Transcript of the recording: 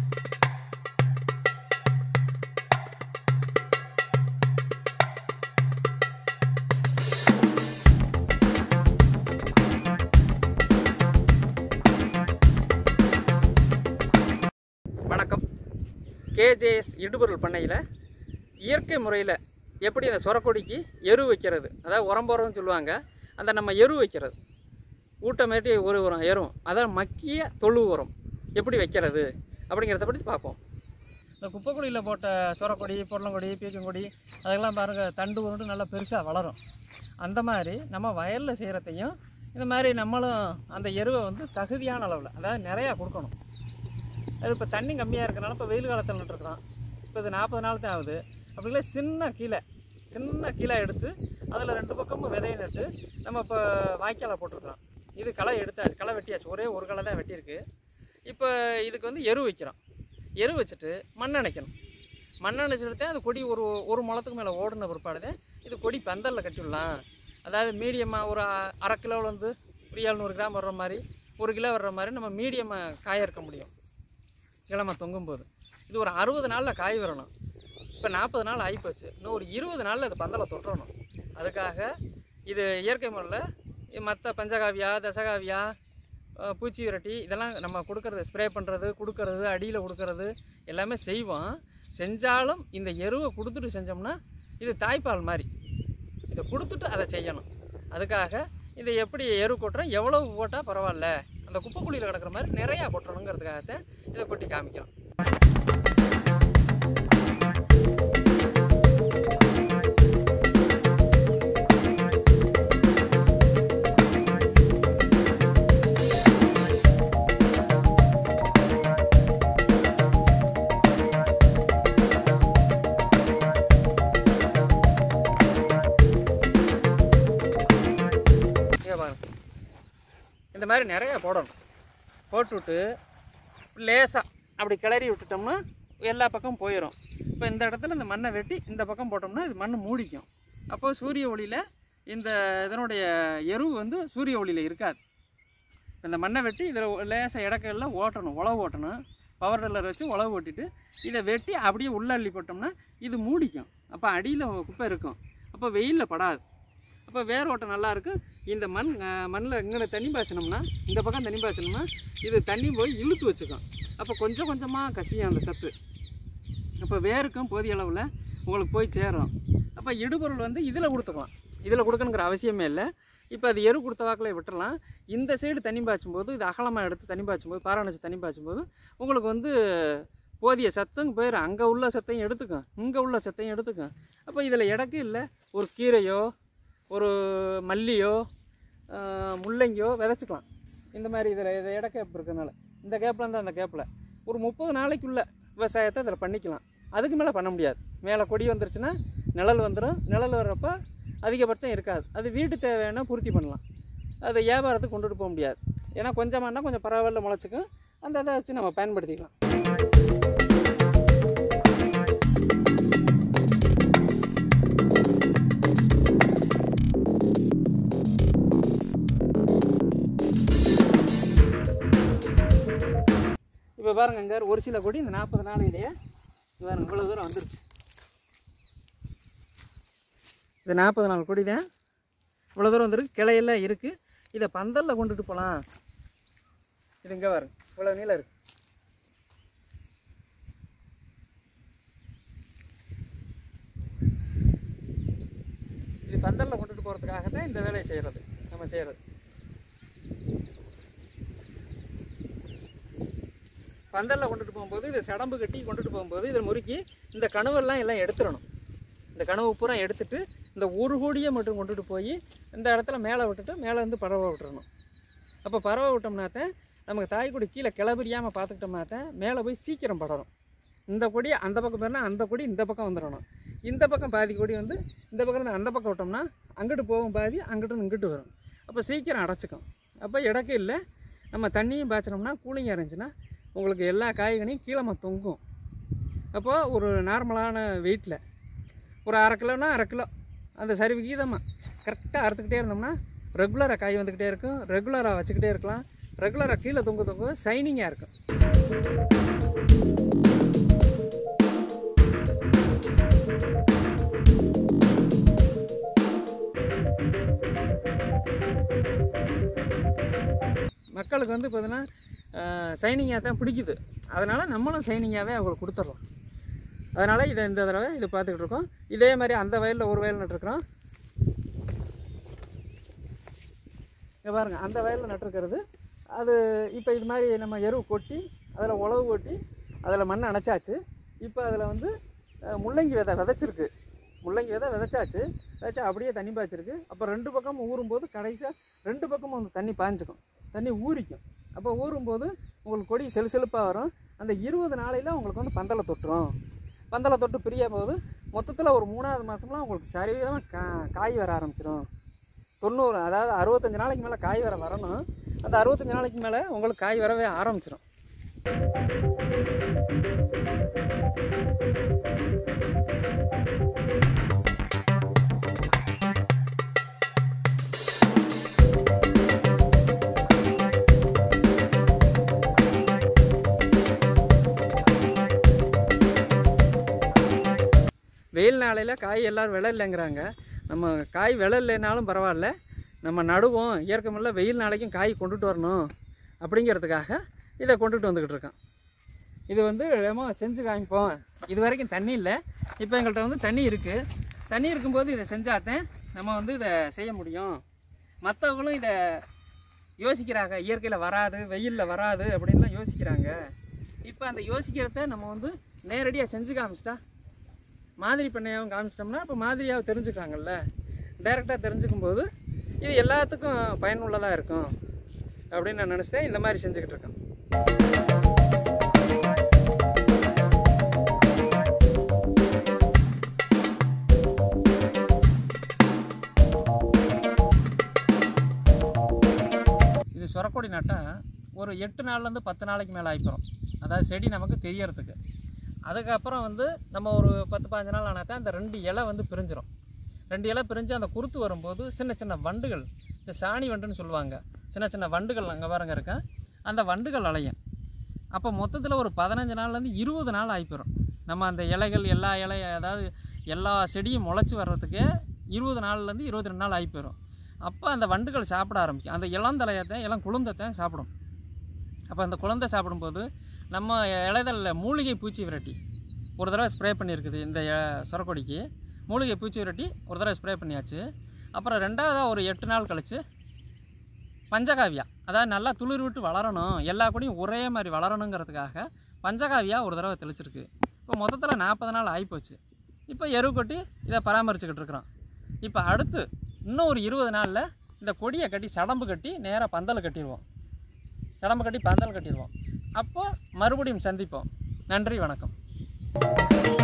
வணக்கம் கேஜேஎஸ் இடுபொருள் பண்ணையில் இயற்கை முறையில் எப்படி அந்த சொரக்கொடிக்கு எரு வைக்கிறது அதாவது உரம் போடுறதுன்னு சொல்லுவாங்க அந்த நம்ம எரு வைக்கிறது ஊட்டமேட்டி ஒரு உரம் எரும் அதாவது மக்கிய தொழு உரம் எப்படி வைக்கிறது அப்படிங்கிறத பற்றி பார்ப்போம் இந்த குப்பைக்குடியில் போட்ட சொரக்கொடி பொருளங்கொடி பீக்கங்கொடி அதெல்லாம் பாருங்கள் தண்டு கொண்டு நல்லா பெருசாக வளரும் அந்த மாதிரி நம்ம வயலில் செய்கிறதையும் இந்த மாதிரி நம்மளும் அந்த எருவை வந்து தகுதியான அளவில் அதாவது நிறையா கொடுக்கணும் அது இப்போ தண்ணி கம்மியாக இருக்கனால இப்போ வெயில் காலத்தில் நட்டுருக்குறோம் இப்போ இது நாற்பது நாள் தான் ஆகுது அப்படிங்களே சின்ன கீழே சின்ன கீழே எடுத்து அதில் ரெண்டு பக்கமும் விதையை நட்டு நம்ம இப்போ வாய்க்காலை போட்டிருக்கிறோம் இது களை எடுத்தாச்சு களை வெட்டியாச்சு ஒரே ஒரு களை தான் வெட்டியிருக்கு இப்போ இதுக்கு வந்து எரு வைக்கிறோம் எரு வச்சுட்டு மண் அணைக்கணும் மண் அணைச்சிட்டு தான் அது கொடி ஒரு ஒரு முளத்துக்கு மேலே ஓடின பிற்பாடு தான் இது கொடி பந்தலில் கட்டிவிடலாம் அதாவது மீடியமாக ஒரு அ- அரை கிலோவில் வந்து ஒரு எழுநூறு கிராம் வர்ற மாதிரி ஒரு கிலோ வர்ற மாதிரி நம்ம மீடியமாக காய இருக்க முடியும் கிழமை தொங்கும்போது இது ஒரு அறுபது நாளில் காய் வரணும் இப்போ நாற்பது நாள் ஆகிப்போச்சு இன்னும் ஒரு இருபது நாளில் இது பந்தலை தொட்டுறணும் அதுக்காக இது இயற்கை முறையில் மற்ற பஞ்சகாவியா தசகாவியா அஹ், பூச்சி விரட்டி இதெல்லாம் நம்ம கொடுக்கறது ஸ்ப்ரே பண்ணுறது கொடுக்கறது அடியில் கொடுக்கறது எல்லாமே செய்வோம் செஞ்சாலும் இந்த எருவை கொடுத்துட்டு செஞ்சோம்னா இது தாய்ப்பால் மாதிரி இதை கொடுத்துட்டு அதை செய்யணும் அதுக்காக இதை எப்படி எரு கொட்டுறோம் எவ்வளவு போட்டால் பரவாயில்ல அந்த குப்பை குழியில் கிடக்கிற மாதிரி நிறையா கொட்டணுங்கிறதுக்காகத்தான் இதை கொட்டி காமிக்கிறோம் இங்கே பாருங்க இந்த மாதிரி நிறைய போடணும் போட்டுவிட்டு லேசாக அப்படி கிளறி விட்டுட்டோம்னா எல்லா பக்கமும் போயிடும் இப்போ இந்த இடத்துல இந்த மண்ணை வெட்டி இந்த பக்கம் போட்டோம்னா இது மண் மூடிக்கும் அப்போ சூரிய ஒளியில் இந்த இதனுடைய எரு வந்து சூரிய ஒளியில் இருக்காது இந்த மண்ணை வெட்டி இதில் லேசாக இடக்கெல்லாம் ஓட்டணும் உழவு ஓட்டணும் பவர் டில்லர் வச்சு உழவு ஓட்டிட்டு இதை வெட்டி அப்படியே உள்ள அள்ளி போட்டோம்னா இது மூடிக்கும் அப்போ அடியில் குப்பை இருக்கும் அப்போ வெயிலில் படாது அப்போ வேர் ஓட்டம் நல்லா இருக்கும் இந்த மண் மண்ணில் இங்கே தண்ணி பாய்ச்சினோம்னா இந்த பக்கம் தண்ணி பாய்ச்சினோம்னா இது தண்ணி போய் இழுத்து வச்சுக்கும் அப்போ கொஞ்சம் கொஞ்சமாக கசியும் அந்த சத்து அப்போ வேருக்கும் போதிய அளவில் உங்களுக்கு போய் சேரும் அப்போ இடுபொருள் வந்து இதில் கொடுத்துக்கலாம் இதில் கொடுக்கணுங்கிற அவசியமே இல்லை இப்போ அது எரு கொடுத்த வாக்கில் விட்டுறலாம் இந்த சைடு தண்ணி பாய்ச்சும் போது இது அகலமாக எடுத்து தண்ணி பாய்ச்சும் போது பாராணிச்சு தண்ணி பாய்ச்சும் போது உங்களுக்கு வந்து போதிய சத்தும் போயிடும் அங்கே உள்ள சத்தையும் எடுத்துக்கும் இங்கே உள்ள சத்தையும் எடுத்துக்கும் அப்போ இதில் இடக்கு இல்லை ஒரு கீரையோ ஒரு மல்லியோ ஆஹ், முள்ளங்கியோ விதைச்சிக்கலாம் இந்த மாதிரி இதில் இதை இட கேப் இருக்கனால இந்த கேப்பில் இருந்து அந்த கேப்பில் ஒரு முப்பது நாளைக்குள்ள விவசாயத்தை இதில் பண்ணிக்கலாம் அதுக்கு மேலே பண்ண முடியாது மேலே கொடி வந்துருச்சுன்னா நிழல் வந்துடும் நிழல் வர்றப்ப அதிகபட்சம் இருக்காது அது வீட்டு தேவையான பூர்த்தி பண்ணலாம் அதை வியாபாரத்துக்கு கொண்டுட்டு போக முடியாது ஏன்னா கொஞ்சமானா கொஞ்சம் பரவாயில்ல முளைச்சிக்கும் அந்த இதை வச்சு நம்ம பயன்படுத்திக்கலாம் இப்போ பாருங்க இங்கே ஒரு சில கொடி இந்த நாற்பது நாளையிலேயே இது பாருங்க இவ்வளோ தூரம் வந்துருச்சு இது நாற்பது நாள் கொடி தான் இவ்வளோ தூரம் வந்துருக்கு கிளையெல்லாம் இருக்குது இதை பந்தலில் கொண்டுட்டு போகலாம் இது இங்கே பாருங்க இவ்வளோ நீளம் இருக்கு இது பந்தலில் கொண்டுட்டு போகிறதுக்காக தான் இந்த வேலையை செய்கிறது நம்ம செய்கிறது பந்தலில் கொண்டுட்டு போகும்போது இதை சடம்பு கட்டி கொண்டுட்டு போகும்போது இதை முறுக்கி இந்த கனவெல்லாம் எல்லாம் எடுத்துடணும் இந்த கனவு பூரா எடுத்துட்டு இந்த ஒரு கோடியை மட்டும் கொண்டுட்டு போய் இந்த இடத்துல மேலே விட்டுட்டு மேலே இருந்து பரவ விட்டுறணும் அப்போ பரவ விட்டோம்னா தான் நமக்கு தாய்க்குடி கீழே கிளபிரியாமல் பார்த்துக்கிட்டோம்னா தான் மேலே போய் சீக்கிரம் படரும் இந்த கொடி அந்த பக்கம் போயினா அந்த கொடி இந்த பக்கம் வந்துடணும் இந்த பக்கம் பாதி கொடி வந்து இந்த பக்கம் இருந்து அந்த பக்கம் விட்டோம்னா அங்கிட்டு போகும் பாதி அங்கிட்டு இருந்து இங்கிட்டு வரும் அப்போ சீக்கிரம் அடைச்சிக்கும் அப்போ இடக்கு இல்லை நம்ம தண்ணியும் பாய்ச்சினோம்னா கூலிங்காக இருந்துச்சுன்னா உங்களுக்கு எல்லா காய்கனியும் கீழே தொங்கும் அப்போது ஒரு நார்மலான வெயிட்டில் ஒரு அரை கிலோனா அரை கிலோ அந்த சரி விகிதமாக கரெக்டாக அறுத்துக்கிட்டே இருந்தோம்னா ரெகுலராக காய் வந்துக்கிட்டே இருக்கும் ரெகுலராக வச்சுக்கிட்டே இருக்கலாம் ரெகுலராக கீழே தொங்க தொங்க ஷைனிங்காக இருக்கும் அவங்களுக்கு வந்து பார்த்தீங்கன்னா சைனிங்காக தான் பிடிக்குது அதனால் நம்மளும் சைனிங்காகவே அவங்களுக்கு கொடுத்துடலாம் அதனால் இதை இந்த தடவை இது பார்த்துக்கிட்டு இருக்கோம் இதே மாதிரி அந்த வயலில் ஒரு வயல் நட்டுருக்குறோம் இங்கே பாருங்கள் அந்த வயலில் நட்டுருக்கிறது அது இப்போ இது மாதிரி நம்ம எருவு கொட்டி அதில் உழவு கொட்டி அதில் மண் அணைச்சாச்சு இப்போ அதில் வந்து அஹ், முள்ளங்கி விதை விதைச்சிருக்கு முள்ளங்கி விதை விதைச்சாச்சு விதைச்சா அப்படியே தண்ணி பாய்ச்சிருக்கு அப்போ ரெண்டு பக்கமும் ஊறும்போது கடைசியாக ரெண்டு பக்கமும் வந்து தண்ணி பாய்ஞ்சிக்கும் தண்ணி ஊறிக்கும் அப்போ ஊறும்போது உங்களுக்கு கொடி செலு செலுப்பாக வரும் அந்த இருபது நாளையில் உங்களுக்கு வந்து பந்தலை தொட்டுரும் பந்தலை தொட்டு பிரிய போது மொத்தத்தில் ஒரு மூணாவது மாதம்லாம் உங்களுக்கு சரியாக கா காய் வர ஆரம்பிச்சிடும் தொண்ணூறு அதாவது அறுபத்தஞ்சு நாளைக்கு மேலே காய் வர வரணும் அந்த அறுபத்தஞ்சு நாளைக்கு மேலே உங்களுக்கு காய் வரவே ஆரம்பிச்சிடும் வெயில் நாளையில் காய் எல்லோரும் விலை இல்லைங்கிறாங்க நம்ம காய் விலை இல்லைனாலும் பரவாயில்ல நம்ம நடுவோம் இயற்கை முறையில் வெயில் நாளைக்கும் காய் கொண்டுட்டு வரணும் அப்படிங்கிறதுக்காக இதை கொண்டுட்டு வந்துக்கிட்டு இருக்கோம் இது வந்து நம்ம செஞ்சு காமிப்போம் இது வரைக்கும் தண்ணி இல்லை இப்போ எங்கள்கிட்ட வந்து தண்ணி இருக்குது தண்ணி இருக்கும்போது இதை செஞ்சாதான் நம்ம வந்து இதை செய்ய முடியும் மற்றவங்களும் இதை யோசிக்கிறாங்க இயற்கையில் வராது வெயிலில் வராது அப்படின்லாம் யோசிக்கிறாங்க இப்போ அந்த யோசிக்கிறத நம்ம வந்து நேரடியாக செஞ்சு காமிச்சிட்டா மாதிரி பண்ணையாகவும் காமிச்சிட்டோம்னா இப்போ மாதிரியாக தெரிஞ்சுக்காங்கல்ல டைரெக்டாக தெரிஞ்சுக்கும் போது இது எல்லாத்துக்கும் பயனுள்ளதாக இருக்கும் அப்படின்னு நான் நினச்சிட்டேன் இந்த மாதிரி செஞ்சுக்கிட்டு இருக்கேன் இது சொரக்கொடி நட்டால் ஒரு எட்டு நாள்லேருந்து பத்து நாளைக்கு மேலே ஆகிப்போம் அதாவது செடி நமக்கு தெரியறதுக்கு அதுக்கப்புறம் வந்து நம்ம ஒரு பத்து பதினஞ்சு நாள் ஆனால் தான் அந்த ரெண்டு இலை வந்து பிரிஞ்சிரும் ரெண்டு இலை பிரிஞ்சு அந்த குருத்து வரும்போது சின்ன சின்ன வண்டுகள் இந்த சாணி வண்டுன்னு சொல்லுவாங்க சின்ன சின்ன வண்டுகள் அங்கே பாருங்க இருக்கா அந்த வண்டுகள் அலையும் அப்போ மொத்தத்தில் ஒரு பதினஞ்சு நாள்லேருந்து இருபது நாள் ஆகிப்போம் நம்ம அந்த இலைகள் எல்லா இலை அதாவது எல்லா செடியும் முளைச்சி வர்றதுக்கு இருபது நாள்லேருந்து இருபத்தி ரெண்டு நாள் ஆகி போயிடும் அப்போ அந்த வண்டுகள் சாப்பிட ஆரம்பிக்கும் அந்த இளந்தலையத்தை இளம் குளுந்தத்தை சாப்பிடும் அப்போ அந்த குழந்தை சாப்பிடும்போது நம்ம இலைதலில் மூலிகை பூச்சி விரட்டி ஒரு தடவை ஸ்ப்ரே பண்ணியிருக்குது இந்த அஹ், சொரக்கொடிக்கு மூலிகை பூச்சி விரட்டி ஒரு தடவை ஸ்ப்ரே பண்ணியாச்சு அப்புறம் ரெண்டாவதாக ஒரு எட்டு நாள் கழித்து பஞ்சகாவியா அதாவது நல்லா துளிர் விட்டு வளரணும் எல்லா கொடியும் ஒரே மாதிரி வளரணுங்கிறதுக்காக பஞ்சகாவியா ஒரு தடவை தெளிச்சிருக்கு இப்போ மொத்தத்தில் நாற்பது நாள் ஆகிப்போச்சு இப்போ எரு கொட்டி இதை பராமரிச்சுக்கிட்டு இருக்கிறோம் இப்போ அடுத்து இன்னும் ஒரு இருபது நாளில் இந்த கொடியை கட்டி சடம்பு கட்டி நேராக பந்தல் கட்டிடுவோம் சடம்பு கட்டி பந்தல் கட்டிடுவோம் அப்போ மறுபடியும் சந்திப்போம் நன்றி வணக்கம்